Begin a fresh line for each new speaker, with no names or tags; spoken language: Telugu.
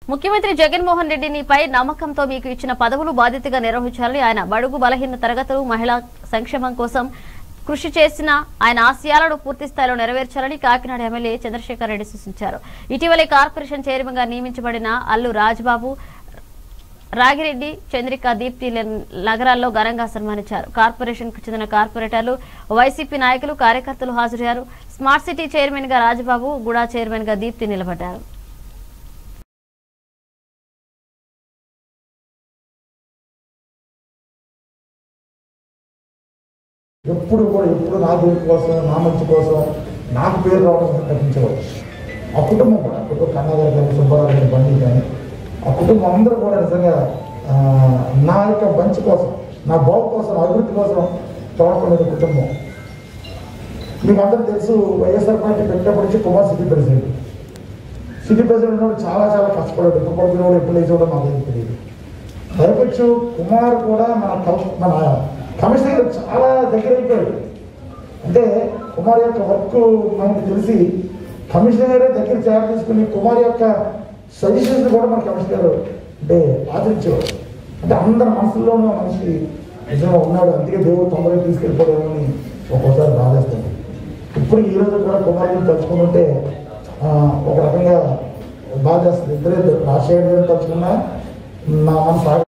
ముఖ్యమంత్రి జగన్మోహన్ రెడ్డినిపై నమ్మకంతో మీకు ఇచ్చిన పదవులు బాధ్యతగా నిర్వహించాలని ఆయన బడుగు బలహీన తరగతులు మహిళా సంక్షేమం కోసం కృషి చేసిన ఆయన ఆశయాలను పూర్తి స్థాయిలో నెరవేర్చాలని కాకినాడ ఎమ్మెల్యే చంద్రశేఖర్ రెడ్డి సూచించారు ఇటీవలే కార్పొరేషన్ చైర్మన్ గా నియమించబడిన అల్లు రాజ్బాబు రాగిరెడ్డి చంద్రిక దీప్తి లెన్- నగరాల్లో ఘనంగా సన్మానించారు కార్పొరేషన్ కు చెందిన కార్పొరేటర్లు వైసీపీ నాయకులు కార్యకర్తలు హాజరయ్యారు స్మార్ట్ సిటీ చైర్మన్ గా రాజబాబు గుడా చైర్మన్ గా దీప్తి నిలబడ్డారు
ఎప్పుడు కూడా ఎప్పుడు నా గురి కోసం నా మంచి కోసం నాకు పేరు రావడం తప్పించవచ్చు ఆ కుటుంబం కూడా కుటుంబ కన్నగారు కానీ సుబ్బారావు గారి బండి కానీ ఆ కుటుంబం అందరూ కూడా నిజంగా ఆ, నా యొక్క మంచి కోసం నా బాగు కోసం అభివృద్ధి కోసం తోడుకునే కుటుంబం మీకు అందరూ తెలుసు వైఎస్ఆర్ పార్టీ పెట్టినప్పటి నుంచి Kumar city president city president ఉన్నప్పుడు చాలా చాలా కష్టపడాడు ఎప్పుడు పడుకునేవాడు ఎప్పుడు లేచి కూడా మాకు ఏం తెలియదు పైపచ్చు కుమార్ కూడా మన కౌ- మన కమిషనర్ గారు చాలా దగ్గర అయిపోయాడు అంటే కుమార్ యొక్క వర్క్ మనకు తెలిసి కమిషనర్ గారే దగ్గర చేర తీసుకుని కుమార్ యొక్క సజెషన్స్ కూడా మన కమిషనర్ గారు అంటే ఆదరించేవాడు అంటే అందరి మనసుల్లోనూ ఆ మనిషి నిజంగా ఉన్నాడు అందుకే దేవుడు తొందరగా తీసుకెళ్ళిపోయామని ఒక్కోసారి బాధేస్తుంది ఇప్పుడు ఈ రోజు కూడా కుమారుని తలుచుకుంటుంటే ఆ, ఒక రకంగా బాధేస్తుంది ఇద్దరే రాజశేఖర్ గారిని తలుచుకున్నా నా మనసు